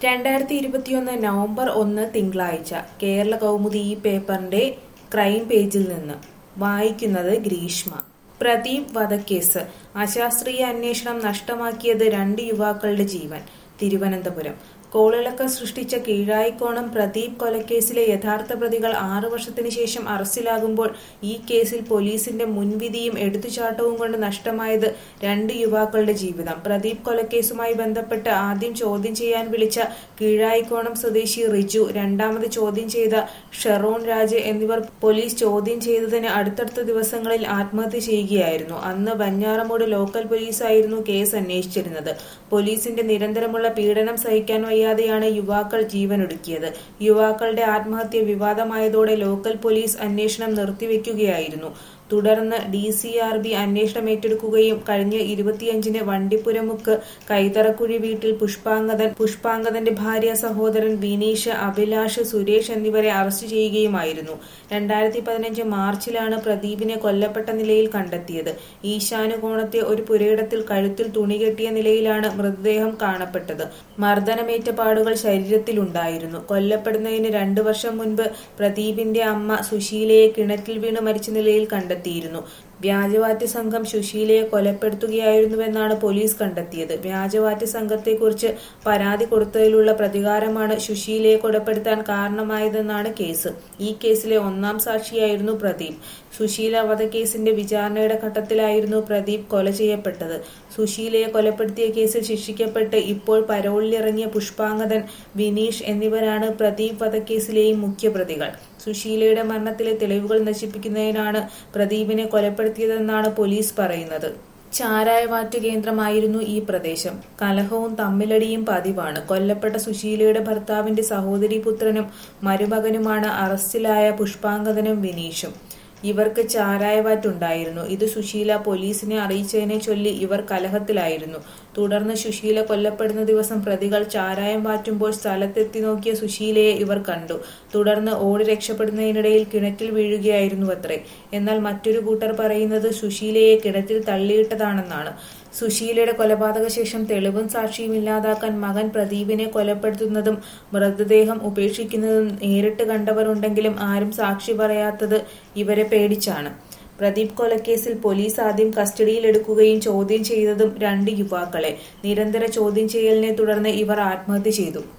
രണ്ടായിരത്തി ഇരുപത്തിയൊന്ന് നവംബർ ഒന്ന് തിങ്കളാഴ്ച കേരള കൗമുദി ഈ പേപ്പറിന്റെ ക്രൈം പേജിൽ നിന്ന് വായിക്കുന്നത് ഗ്രീഷ്മ പ്രദീപ് വധക്കേസ് അശാസ്ത്രീയ അന്വേഷണം നഷ്ടമാക്കിയത് രണ്ട് യുവാക്കളുടെ ജീവൻ തിരുവനന്തപുരം കോളിളക്കം സൃഷ്ടിച്ച കീഴായിക്കോണം പ്രദീപ് കൊലക്കേസിലെ യഥാർത്ഥ പ്രതികൾ ആറു വർഷത്തിന് ശേഷം അറസ്റ്റിലാകുമ്പോൾ ഈ കേസിൽ പോലീസിന്റെ മുൻവിധിയും എടുത്തുചാട്ടവും കൊണ്ട് നഷ്ടമായത് രണ്ട് യുവാക്കളുടെ ജീവിതം പ്രദീപ് കൊലക്കേസുമായി ബന്ധപ്പെട്ട് ആദ്യം ചോദ്യം ചെയ്യാൻ വിളിച്ച കീഴായിക്കോണം സ്വദേശി റിജു രണ്ടാമത് ചോദ്യം ചെയ്ത ഷെറോൺ രാജ് എന്നിവർ പോലീസ് ചോദ്യം ചെയ്തതിന് അടുത്തടുത്ത ദിവസങ്ങളിൽ ആത്മഹത്യ ചെയ്യുകയായിരുന്നു അന്ന് ബഞ്ഞാറമൂട് ലോക്കൽ പോലീസായിരുന്നു കേസ് അന്വേഷിച്ചിരുന്നത് പോലീസിന്റെ നിരന്തരമുള്ള പീഡനം സഹിക്കാൻ വയ്യാതെയാണ് യുവാക്കൾ ജീവനൊടുക്കിയത് യുവാക്കളുടെ ആത്മഹത്യ വിവാദമായതോടെ ലോക്കൽ പോലീസ് അന്വേഷണം നിർത്തിവെക്കുകയായിരുന്നു തുടർന്ന് ഡി സി ആർ ബി അന്വേഷണം ഏറ്റെടുക്കുകയും കഴിഞ്ഞ ഇരുപത്തിയഞ്ചിന് വണ്ടിപ്പുരമുക്ക് കൈതറക്കുഴി വീട്ടിൽ പുഷ്പാങ്കദൻ പുഷ്പാങ്കദന്റെ ഭാര്യ സഹോദരൻ വിനീഷ് അഭിലാഷ് സുരേഷ് എന്നിവരെ അറസ്റ്റ് ചെയ്യുകയുമായിരുന്നു രണ്ടായിരത്തി പതിനഞ്ച് മാർച്ചിലാണ് പ്രദീപിനെ കൊല്ലപ്പെട്ട നിലയിൽ കണ്ടെത്തിയത് ഈശാനുകോണത്തെ ഒരു പുരയിടത്തിൽ കഴുത്തിൽ തുണി കെട്ടിയ നിലയിലാണ് മൃതദേഹം കാണപ്പെട്ടത് മർദ്ദനമേറ്റ പാടുകൾ ശരീരത്തിലുണ്ടായിരുന്നു കൊല്ലപ്പെടുന്നതിന് രണ്ടു വർഷം മുൻപ് പ്രദീപിന്റെ അമ്മ സുശീലയെ കിണറ്റിൽ വീണ് മരിച്ച നിലയിൽ കണ്ടെത്തിയിരുന്നു വ്യാജവാറ്റ് സംഘം സുശീലയെ കൊലപ്പെടുത്തുകയായിരുന്നുവെന്നാണ് പോലീസ് കണ്ടെത്തിയത് വ്യാജവാറ്റ് സംഘത്തെക്കുറിച്ച് പരാതി കൊടുത്തതിലുള്ള പ്രതികാരമാണ് സുശീലയെ കൊലപ്പെടുത്താൻ കാരണമായതെന്നാണ് കേസ് ഈ കേസിലെ ഒന്നാം സാക്ഷിയായിരുന്നു പ്രദീപ് സുശീല വധക്കേസിന്റെ വിചാരണയുടെ ഘട്ടത്തിലായിരുന്നു പ്രദീപ് കൊല ചെയ്യപ്പെട്ടത് സുശീലയെ കൊലപ്പെടുത്തിയ കേസിൽ ശിക്ഷിക്കപ്പെട്ട് ഇപ്പോൾ പരോളിലിറങ്ങിയ പുഷ്പാങ്കദൻ വിനീഷ് എന്നിവരാണ് പ്രദീപ് വധക്കേസിലെയും മുഖ്യപ്രതികൾ സുശീലയുടെ മരണത്തിലെ തെളിവുകൾ നശിപ്പിക്കുന്നതിനാണ് പ്രദീപിനെ കൊലപ്പെടുത്തിയതെന്നാണ് പോലീസ് പറയുന്നത് ചാരായവാറ്റ് കേന്ദ്രമായിരുന്നു ഈ പ്രദേശം കലഹവും തമ്മിലടിയും പതിവാണ് കൊല്ലപ്പെട്ട സുശീലയുടെ ഭർത്താവിന്റെ സഹോദരി പുത്രനും മരുമകനുമാണ് അറസ്റ്റിലായ പുഷ്പാങ്കദനും വിനീഷും ഇവർക്ക് ചാരായവാറ്റുണ്ടായിരുന്നു ഇത് സുശീല പോലീസിനെ അറിയിച്ചതിനെ ചൊല്ലി ഇവർ കലഹത്തിലായിരുന്നു തുടർന്ന് സുശീല കൊല്ലപ്പെടുന്ന ദിവസം പ്രതികൾ ചാരായം വാറ്റുമ്പോൾ സ്ഥലത്തെത്തി നോക്കിയ സുശീലയെ ഇവർ കണ്ടു തുടർന്ന് ഓടി രക്ഷപ്പെടുന്നതിനിടയിൽ കിണറ്റിൽ വീഴുകയായിരുന്നു അത്രേ എന്നാൽ മറ്റൊരു കൂട്ടർ പറയുന്നത് സുശീലയെ കിണറ്റിൽ തള്ളിയിട്ടതാണെന്നാണ് സുശീലയുടെ കൊലപാതക ശേഷം തെളിവും സാക്ഷിയും ഇല്ലാതാക്കാൻ മകൻ പ്രദീപിനെ കൊലപ്പെടുത്തുന്നതും മൃതദേഹം ഉപേക്ഷിക്കുന്നതും നേരിട്ട് കണ്ടവരുണ്ടെങ്കിലും ആരും സാക്ഷി പറയാത്തത് ഇവരെ പേടിച്ചാണ് പ്രദീപ് കൊലക്കേസിൽ പോലീസ് ആദ്യം കസ്റ്റഡിയിലെടുക്കുകയും ചോദ്യം ചെയ്തതും രണ്ട് യുവാക്കളെ നിരന്തര ചോദ്യം ചെയ്യലിനെ തുടർന്ന് ഇവർ ആത്മഹത്യ ചെയ്തു